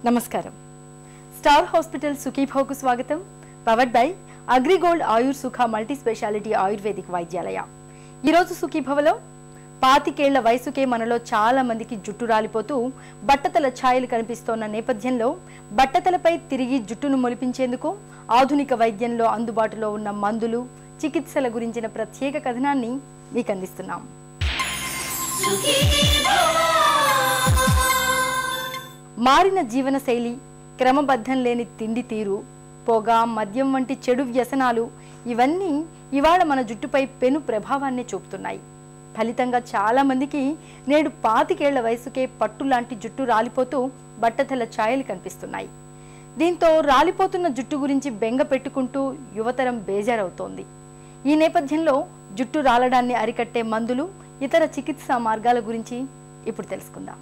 నమస్కారం star hospital సుఖీభావుకు స్వాగతం powered by AgriGold ఆయుర్ సుఖ మల్టీ స్పెషాలిటీ ఆయుర్వేదిక్ వైద్యాలయ ఈరోజు సుఖీభవలో పాతికేళ్ల వయసుకే మనలో చాలా మందికి జుట్టు రాలిపోతూ బట్టతల ఛాయలు కనిపిస్తోన్న నేపథ్యంలో బట్టతలపై తిరిగి జుట్టును మొలిపించేందుకు ఆధునిక వైద్యంలో అందుబాటులో ఉన్న మందులు చికిత్సల గురించిన ప్రత్యేక కథనాన్ని మీకు అందిస్తున్నాం మారిన జీవనశైలి క్రమబద్ధం లేని తిండి తీరు పొగ మద్యం వంటి చెడు వ్యసనాలు ఇవన్నీ ఇవాళ మన జుట్టుపై పెను ప్రభావాన్ని చూపుతున్నాయి ఫలితంగా చాలా మందికి నేడు పాతికేళ్ల వయసుకే పట్టు లాంటి జుట్టు రాలిపోతూ బట్టతల ఛాయలు కనిపిస్తున్నాయి దీంతో రాలిపోతున్న జుట్టు గురించి బెంగ పెట్టుకుంటూ యువతరం బేజారవుతోంది ఈ నేపథ్యంలో జుట్టు రాలడాన్ని అరికట్టే మందులు ఇతర చికిత్సా మార్గాల గురించి ఇప్పుడు తెలుసుకుందాం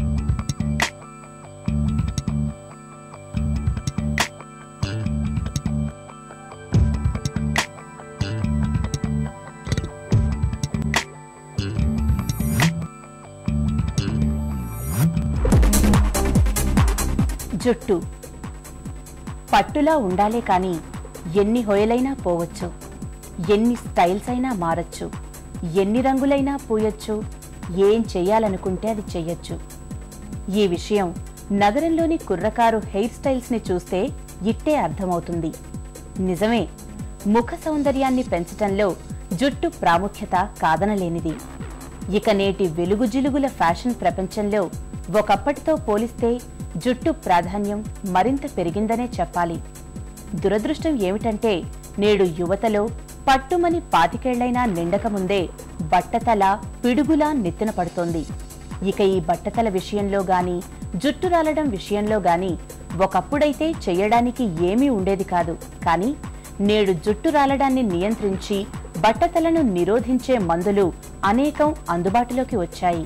జుట్టు పట్టులా ఉండాలే కానీ ఎన్ని హొయలైనా పోవచ్చు ఎన్ని స్టైల్స్ అయినా మారచ్చు ఎన్ని రంగులైనా పూయొచ్చు ఏం చెయ్యాలనుకుంటే అది చెయ్యొచ్చు ఈ విషయం నగరంలోని కుర్రకారు హెయిర్ స్టైల్స్ని చూస్తే ఇట్టే అర్థమవుతుంది నిజమే ముఖ సౌందర్యాన్ని పెంచటంలో జుట్టు ప్రాముఖ్యత కాదనలేనిది ఇక నేటి వెలుగు జిలుగుల ఫ్యాషన్ ప్రపంచంలో ఒకప్పటితో పోలిస్తే జుట్టు ప్రాధాన్యం మరింత పెరిగిందనే చెప్పాలి దురదృష్టం ఏమిటంటే నేడు యువతలో పట్టుమని పాతికేళ్లైనా నిండకముందే బట్టతల పిడుగులా నెత్తిన పడుతోంది ఇక ఈ బట్టతల విషయంలో గాని జుట్టు రాలడం విషయంలో గాని ఒకప్పుడైతే చెయ్యడానికి ఏమీ ఉండేది కాదు కానీ నేడు జుట్టు రాలడాన్ని నియంత్రించి బట్టతలను నిరోధించే మందులు అనేకం అందుబాటులోకి వచ్చాయి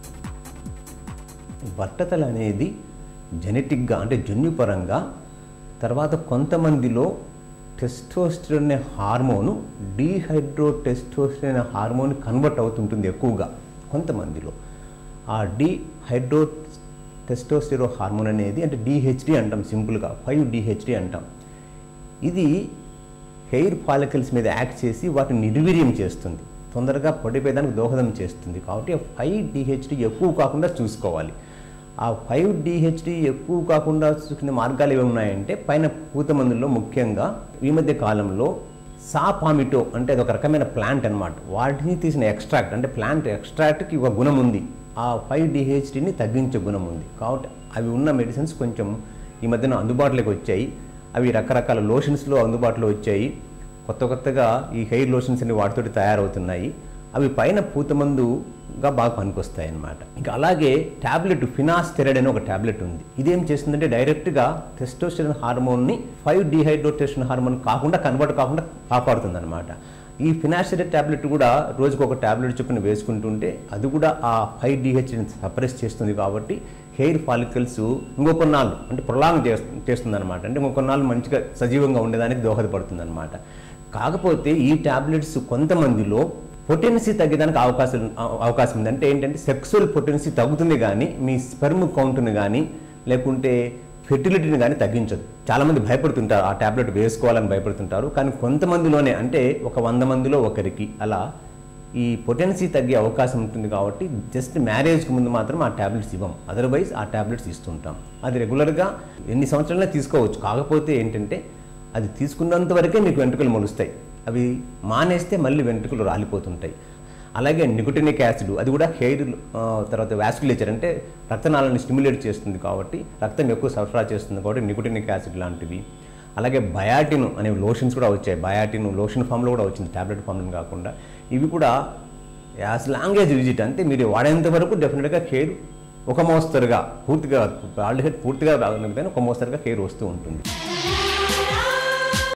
బట్టతల అనేది జెనెటిక్గా అంటే జన్యుపరంగా తర్వాత కొంతమందిలో టెస్టోస్టిరోన్ అనే హార్మోను డీహైడ్రో టెస్టోస్టిరోన్ అనే హార్మోన్ కన్వర్ట్ అవుతుంటుంది ఎక్కువగా కొంతమందిలో ఆ డీహైడ్రో టెస్టోస్టిరో హార్మోన్ అనేది అంటే డిహెచ్డి అంటాం సింపుల్గా ఫైవ్ డిహెచ్డి అంటాం ఇది హెయిర్ ఫాలికల్స్ మీద యాక్ట్ చేసి వాటిని నిర్వీర్యం చేస్తుంది తొందరగా పొడిపోయేదానికి దోహదం చేస్తుంది కాబట్టి ఫైవ్ డిహెచ్డి ఎక్కువ కాకుండా చూసుకోవాలి ఆ ఫైవ్ డిహెచ్డి ఎక్కువ కాకుండా చూసుకునే మార్గాలు ఏమి ఉన్నాయంటే పైన పూత మందుల్లో ముఖ్యంగా ఈ మధ్య కాలంలో సాపామిటో అంటే అది ఒక రకమైన ప్లాంట్ అన్నమాట వాటిని తీసిన ఎక్స్ట్రాక్ట్ అంటే ప్లాంట్ ఎక్స్ట్రాక్ట్కి ఒక గుణం ఉంది ఆ ఫైవ్ డిహెచ్డిని తగ్గించే గుణం ఉంది కాబట్టి అవి ఉన్న మెడిసిన్స్ కొంచెం ఈ మధ్యన అందుబాటులోకి వచ్చాయి అవి రకరకాల లోషన్స్లో అందుబాటులో వచ్చాయి కొత్త కొత్తగా ఈ హెయిర్ లోషన్స్ అన్ని వాటితోటి తయారవుతున్నాయి అవి పైన పూతమందుగా బాగా పనికొస్తాయి అన్నమాట ఇంకా అలాగే ట్యాబ్లెట్ ఫినాస్టెరైడ్ అనే ఒక ట్యాబ్లెట్ ఉంది ఇదేం చేస్తుందంటే డైరెక్ట్గా టెస్టోస్టెరాన్ హార్మోన్ని ఫైవ్ డిహైడ్రోటెస్టన్ హార్మోన్ కాకుండా కన్వర్ట్ కాకుండా కాపాడుతుంది అనమాట ఈ ఫినాస్టెరైడ్ ట్యాబ్లెట్ కూడా రోజుకు ఒక ట్యాబ్లెట్ చొప్పున వేసుకుంటుంటే అది కూడా ఆ ఫైవ్ డిహెచ్ని సప్రెస్ చేస్తుంది కాబట్టి హెయిర్ ఫాలికల్స్ ఇంకో కొన్నాళ్ళు అంటే ప్రొలాంగ్ చేస్తుంది అనమాట అంటే ఇంకో కొన్నాళ్ళు మంచిగా సజీవంగా ఉండేదానికి దోహదపడుతుంది అనమాట కాకపోతే ఈ ట్యాబ్లెట్స్ కొంతమందిలో పొటెన్సీ తగ్గడానికి అవకాశం అవకాశం ఉంది అంటే ఏంటంటే సెక్సువల్ పొటెన్సీ తగ్గుతుంది కానీ మీ స్పెర్మ్ కౌంట్ని కానీ లేకుంటే ఫెర్టిలిటీని కానీ తగ్గించదు చాలామంది భయపడుతుంటారు ఆ ట్యాబ్లెట్ వేసుకోవాలని భయపడుతుంటారు కానీ కొంతమందిలోనే అంటే ఒక వంద మందిలో ఒకరికి అలా ఈ పొటెన్సీ తగ్గే అవకాశం ఉంటుంది కాబట్టి జస్ట్ మ్యారేజ్కి ముందు మాత్రం ఆ ట్యాబ్లెట్స్ ఇవ్వం అదర్వైజ్ ఆ ట్యాబ్లెట్స్ ఇస్తుంటాం అది రెగ్యులర్గా ఎన్ని సంవత్సరాలనే తీసుకోవచ్చు కాకపోతే ఏంటంటే అది తీసుకున్నంత వరకే మీకు వెంట్రుకలు మొలుస్తాయి అవి మానేస్తే మళ్ళీ వెంట్రుకలు రాలిపోతుంటాయి అలాగే నికోటినిక్ యాసిడ్ అది కూడా హెయిర్ ఆ, తర్వాత వ్యాస్కులేచర్ అంటే రక్తనాళాన్ని స్టిమ్యులేట్ చేస్తుంది కాబట్టి రక్తం ఎక్కువ సరఫరా చేస్తుంది కాబట్టి నికోటినిక్ యాసిడ్ లాంటివి అలాగే బయాటిన్ అనే లోషన్స్ కూడా వచ్చాయి బయాటిన్ లోషన్ ఫామ్లో కూడా వచ్చింది టాబ్లెట్ ఫామ్లో కాకుండా ఇవి కూడా యాజ్ లాంగ్ ఏజ్ విజిట్ అంటే మీరు వాడేంత వరకు డెఫినెట్గా హెయిర్ ఒక మోస్తరుగా పూర్తిగా ఆల్రెడీ హెయిర్ పూర్తిగా రాగలిగితే ఒక మోస్తరుగా హెయిర్ వస్తూ ఉంటుంది